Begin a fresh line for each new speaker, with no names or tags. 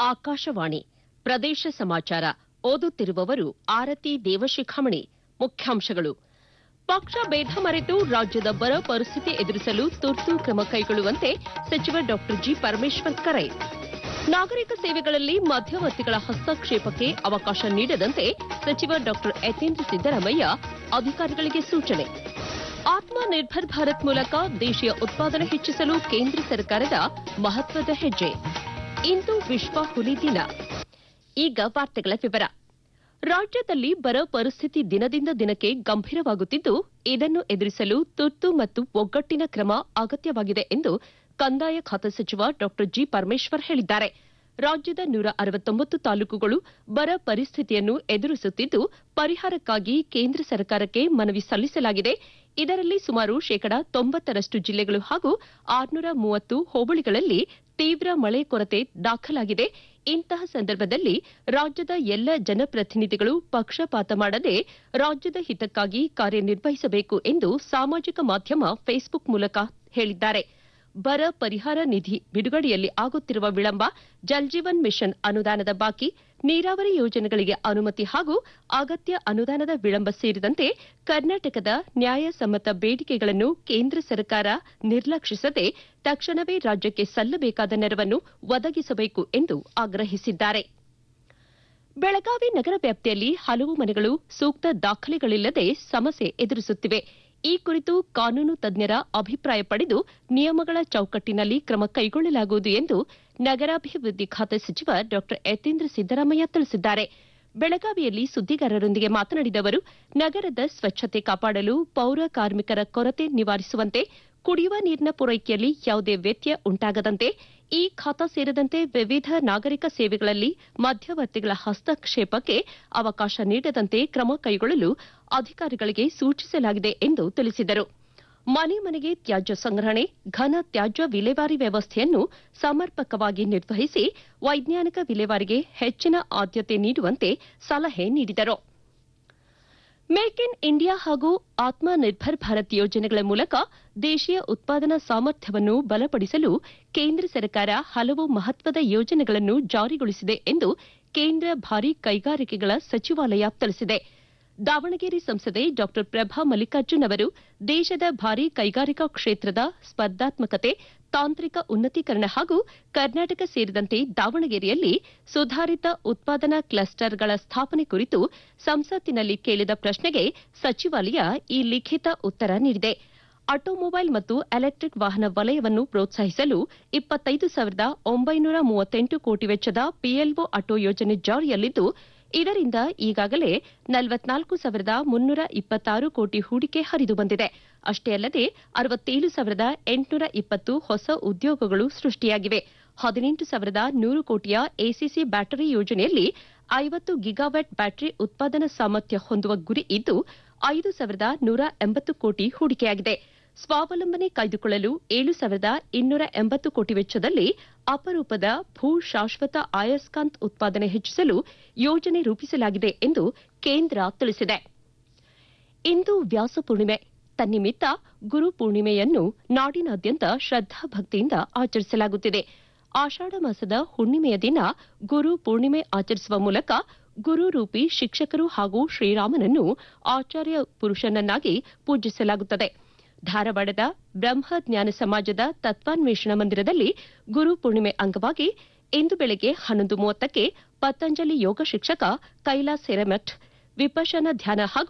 ಆಕಾಶವಾಣಿ ಪ್ರದೇಶ ಸಮಾಚಾರ ಓದುತ್ತಿರುವವರು ಆರತಿ ದೇವಶಿಖಾಮಣಿ ಮುಖ್ಯಾಂಶಗಳು ಪಕ್ಷ ಭೇದ ಮರೆತು ರಾಜ್ಯದ ಬರ ಪರಿಸ್ಥಿತಿ ಎದುರಿಸಲು ತುರ್ತು ಕ್ರಮ ಕೈಗೊಳ್ಳುವಂತೆ ಸಚಿವ ಡಾ ಜಿ ಪರಮೇಶ್ವರ್ ಕರೆ ನಾಗರಿಕ ಸೇವೆಗಳಲ್ಲಿ ಮಧ್ಯವರ್ತಿಗಳ ಹಸ್ತಕ್ಷೇಪಕ್ಕೆ ಅವಕಾಶ ನೀಡದಂತೆ ಸಚಿವ ಡಾ ಯತೀಂದ್ರ ಸಿದ್ದರಾಮಯ್ಯ ಅಧಿಕಾರಿಗಳಿಗೆ ಸೂಚನೆ ಆತ್ಮ ನಿರ್ಭರ್ ಭಾರತ್ ಮೂಲಕ ದೇಶೀಯ ಉತ್ಪಾದನೆ ಹೆಚ್ಚಿಸಲು ಕೇಂದ್ರ ಸರ್ಕಾರದ ಮಹತ್ವದ ಹೆಜ್ಜೆ ಇಂದು ವಿಶ್ವ ಹುಲಿ ದಿನ ಈಗ ವಾರ್ತೆಗಳ ವಿವರ ರಾಜ್ಯದಲ್ಲಿ ಬರ ಪರಿಸ್ಥಿತಿ ದಿನದಿಂದ ದಿನಕ್ಕೆ ಗಂಭೀರವಾಗುತ್ತಿದ್ದು ಇದನ್ನು ಎದುರಿಸಲು ತುರ್ತು ಮತ್ತು ಒಗ್ಗಟ್ಟಿನ ಕ್ರಮ ಅಗತ್ಯವಾಗಿದೆ ಎಂದು ಕಂದಾಯ ಖಾತೆ ಸಚಿವ ಡಾ ಜಿ ಪರಮೇಶ್ವರ್ ಹೇಳಿದ್ದಾರೆ ರಾಜ್ಯದ ನೂರ ಅರವತ್ತೊಂಬತ್ತು ತಾಲೂಕುಗಳು ಬರ ಪರಿಸ್ಥಿತಿಯನ್ನು ಎದುರಿಸುತ್ತಿದ್ದು ಪರಿಹಾರಕ್ಕಾಗಿ ಕೇಂದ್ರ ಸರ್ಕಾರಕ್ಕೆ ಮನವಿ ಸಲ್ಲಿಸಲಾಗಿದೆ ಇದರಲ್ಲಿ ಸುಮಾರು ಶೇಕಡಾ ತೊಂಬತ್ತರಷ್ಟು ಜಿಲ್ಲೆಗಳು ಹಾಗೂ ಆರುನೂರ ಮೂವತ್ತು ಹೋಬಳಿಗಳಲ್ಲಿ ತೀವ್ರ ಮಳೆ ಕೊರತೆ ದಾಖಲಾಗಿದೆ ಇಂತಹ ಸಂದರ್ಭದಲ್ಲಿ ರಾಜ್ಯದ ಎಲ್ಲ ಜನಪ್ರತಿನಿಧಿಗಳು ಪಕ್ಷಪಾತ ಮಾಡದೆ ರಾಜ್ಯದ ಹಿತಕ್ಕಾಗಿ ಕಾರ್ಯನಿರ್ವಹಿಸಬೇಕು ಎಂದು ಸಾಮಾಜಿಕ ಮಾಧ್ಯಮ ಫೇಸ್ಬುಕ್ ಮೂಲಕ ಹೇಳಿದ್ದಾರೆ ಬರ ಪರಿಹಾರ ನಿಧಿ ಬಿಡುಗಡೆಯಲ್ಲಿ ಆಗುತ್ತಿರುವ ವಿಳಂಬ ಜಲ್ಜೀವನ್ ಮಿಷನ್ ಅನುದಾನದ ಬಾಕಿ ನೀರಾವರಿ ಯೋಜನೆಗಳಿಗೆ ಅನುಮತಿ ಹಾಗೂ ಅಗತ್ಯ ಅನುದಾನದ ವಿಳಂಬ ಸೇರಿದಂತೆ ಕರ್ನಾಟಕದ ನ್ಯಾಯಸಮ್ಮತ ಬೇಡಿಕೆಗಳನ್ನು ಕೇಂದ್ರ ಸರ್ಕಾರ ನಿರ್ಲಕ್ಷಿಸದೆ ತಕ್ಷಣವೇ ರಾಜ್ಯಕ್ಕೆ ಸಲ್ಲಬೇಕಾದ ನೆರವನ್ನು ಒದಗಿಸಬೇಕು ಎಂದು ಆಗ್ರಹಿಸಿದ್ದಾರೆ ಬೆಳಗಾವಿ ನಗರ ವ್ಯಾಪ್ತಿಯಲ್ಲಿ ಹಲವು ಮನೆಗಳು ಸೂಕ್ತ ದಾಖಲೆಗಳಿಲ್ಲದೆ ಸಮಸ್ಯೆ ಎದುರಿಸುತ್ತಿವೆ ಈ ಕುರಿತು ಕಾನೂನು ತಜ್ಞರ ಅಭಿಪ್ರಾಯ ಪಡೆದು ನಿಯಮಗಳ ಚೌಕಟ್ಟಿನಲ್ಲಿ ಕ್ರಮ ಕೈಗೊಳ್ಳಲಾಗುವುದು ಎಂದು ನಗರಾಭಿವೃದ್ಧಿ ಖಾತೆ ಸಚಿವ ಡಾ ಯತೀಂದ್ರ ಸಿದ್ದರಾಮಯ್ಯ ತಿಳಿಸಿದ್ದಾರೆ ಬೆಳಗಾವಿಯಲ್ಲಿ ಸುದ್ದಿಗಾರರೊಂದಿಗೆ ಮಾತನಾಡಿದ ಅವರು ನಗರದ ಸ್ವಚ್ಛತೆ ಕಾಪಾಡಲು ಪೌರ ಕಾರ್ಮಿಕರ ಕೊರತೆ ನಿವಾರಿಸುವಂತೆ ಕುಡಿಯುವ ನೀರಿನ ಪೂರೈಕೆಯಲ್ಲಿ ಯಾವುದೇ ವ್ಯತ್ಯಯ ಉಂಟಾಗದಂತೆ ಈ ಖಾತಾ ಸೇರಿದಂತೆ ವಿವಿಧ ನಾಗರಿಕ ಸೇವೆಗಳಲ್ಲಿ ಮಧ್ಯವರ್ತಿಗಳ ಹಸ್ತಕ್ಷೇಪಕ್ಕೆ ಅವಕಾಶ ನೀಡದಂತೆ ಕ್ರಮ ಕೈಗೊಳ್ಳಲು ಅಧಿಕಾರಿಗಳಿಗೆ ಸೂಚಿಸಲಾಗಿದೆ ಎಂದು ತಿಳಿಸಿದರು ಮನೆ ಮನೆಗೆ ತ್ಯಾಜ್ಯ ಸಂಗ್ರಹಣೆ ಘನ ತ್ಯಾಜ್ಯ ವಿಲೇವಾರಿ ವ್ಯವಸ್ಥೆಯನ್ನು ಸಮರ್ಪಕವಾಗಿ ನಿರ್ವಹಿಸಿ ವೈಜ್ಞಾನಿಕ ವಿಲೇವಾರಿಗೆ ಹೆಚ್ಚಿನ ಆದ್ಯತೆ ನೀಡುವಂತೆ ಸಲಹೆ ನೀಡಿದರು ಮೇಕ್ ಇನ್ ಇಂಡಿಯಾ ಹಾಗೂ ಆತ್ಮ ನಿರ್ಭರ್ ಭಾರತ್ ಯೋಜನೆಗಳ ಮೂಲಕ ದೇಶೀಯ ಉತ್ಪಾದನಾ ಸಾಮರ್ಥ್ಯವನ್ನು ಬಲಪಡಿಸಲು ಕೇಂದ್ರ ಸರ್ಕಾರ ಹಲವು ಮಹತ್ವದ ಯೋಜನೆಗಳನ್ನು ಜಾರಿಗೊಳಿಸಿದೆ ಎಂದು ಕೇಂದ್ರ ಭಾರೀ ಕೈಗಾರಿಕೆಗಳ ಸಚಿವಾಲಯ ತಿಳಿಸಿದೆ ದಾವಣಗೆರೆ ಸಂಸದೆ ಡಾ ಪ್ರಭಾ ಮಲ್ಲಿಕಾರ್ಜುನ್ ಅವರು ದೇಶದ ಭಾರೀ ಕೈಗಾರಿಕಾ ಕ್ಷೇತ್ರದ ಸ್ಪರ್ಧಾತ್ಮಕತೆ ತಾಂತ್ರಿಕ ಉನ್ನತೀಕರಣ ಹಾಗೂ ಕರ್ನಾಟಕ ಸೇರಿದಂತೆ ದಾವಣಗೆರೆಯಲ್ಲಿ ಸುಧಾರಿತ ಉತ್ಪಾದನಾ ಕ್ಲಸ್ಟರ್ಗಳ ಸ್ಥಾಪನೆ ಕುರಿತು ಸಂಸತ್ತಿನಲ್ಲಿ ಕೇಳಿದ ಪ್ರಶ್ನೆಗೆ ಸಚಿವಾಲಯ ಈ ಲಿಖಿತ ಉತ್ತರ ನೀಡಿದೆ ಆಟೋಮೊಬೈಲ್ ಮತ್ತು ಎಲೆಕ್ಟಿಕ್ ವಾಹನ ವಲಯವನ್ನು ಪ್ರೋತ್ಸಾಹಿಸಲು ಇಪ್ಪತ್ತೈದು ಸಾವಿರದ ಒಂಬೈನೂರ ಮೂವತ್ತೆಂಟು ಕೋಟಿ ವೆಚ್ಚದ ಪಿಎಲ್ಒ ಆಟೋ ಯೋಜನೆ ಜಾರಿಯಲ್ಲಿದ್ದು ಇದರಿಂದ ಈಗಾಗಲೇ ನಲವತ್ನಾಲ್ಕು ಸಾವಿರದ ಮುನ್ನೂರ ಇಪ್ಪತ್ತಾರು ಕೋಟಿ ಹೂಡಿಕೆ ಹರಿದು ಬಂದಿದೆ ಅಷ್ಟೇ ಅಲ್ಲದೆ ಅರವತ್ತೇಳು ಸಾವಿರದ ಎಂಟುನೂರ ಇಪ್ಪತ್ತು ಹೊಸ ಉದ್ಯೋಗಗಳು ಸೃಷ್ಟಿಯಾಗಿವೆ ಹದಿನೆಂಟು ಸಾವಿರದ ನೂರು ಕೋಟಿಯ ಎಸಿಸಿ ಬ್ಯಾಟರಿ ಯೋಜನೆಯಲ್ಲಿ ಐವತ್ತು ಗಿಗಾವ್ಯಾಟ್ ಬ್ಯಾಟರಿ ಉತ್ಪಾದನಾ ಸಾಮರ್ಥ್ಯ ಹೊಂದುವ ಗುರಿ ಇದ್ದು ಐದು ಸಾವಿರದ ನೂರ ಎಂಬತ್ತು ಕೋಟಿ ಹೂಡಿಕೆಯಾಗಿದೆ ಸ್ವಾವಲಂಬನೆ ಕಾಯ್ದುಕೊಳ್ಳಲು ಏಳು ಸಾವಿರದ ಇನ್ನೂರ ಎಂಬತ್ತು ಕೋಟಿ ವೆಚ್ಚದಲ್ಲಿ ಅಪರೂಪದ ಭೂ ಶಾಶ್ವತ ಅಯಸ್ಕಾಂತ್ ಉತ್ಪಾದನೆ ಹೆಚ್ಚಿಸಲು ಯೋಜನೆ ರೂಪಿಸಲಾಗಿದೆ ಎಂದು ಕೇಂದ್ರ ತಿಳಿಸಿದೆ ಇಂದು ವ್ಯಾಸಪೂರ್ಣಿಮೆ ತನ್ನಿಮಿತ್ತ ಗುರು ಪೂರ್ಣಿಮೆಯನ್ನು ನಾಡಿನಾದ್ಯಂತ ಶ್ರದ್ದಾಭಕ್ತಿಯಿಂದ ಆಚರಿಸಲಾಗುತ್ತಿದೆ ಆಷಾಢ ಮಾಸದ ಹುಣ್ಣಿಮೆಯ ದಿನ ಗುರು ಪೂರ್ಣಿಮೆ ಆಚರಿಸುವ ಮೂಲಕ ಗುರು ರೂಪಿ ಶಿಕ್ಷಕರು ಹಾಗೂ ಶ್ರೀರಾಮನನ್ನು ಆಚಾರ್ಯ ಪುರುಷನನ್ನಾಗಿ ಪೂಜಿಸಲಾಗುತ್ತದೆ ಧಾರವಾಡದ ಬ್ರಹ್ಮಜ್ಞಾನ ಸಮಾಜದ ತತ್ವಾನ್ವೇಷಣ ಮಂದಿರದಲ್ಲಿ ಗುರು ಪೂರ್ಣಿಮೆ ಅಂಗವಾಗಿ ಇಂದು ಬೆಳಗ್ಗೆ ಹನ್ನೊಂದು ಮೂವತ್ತಕ್ಕೆ ಪತಂಜಲಿ ಯೋಗ ಶಿಕ್ಷಕ ಕೈಲಾಸ್ ಹಿರೇಮಠ್ ವಿಪಶನ ಧ್ಯಾನ ಹಾಗೂ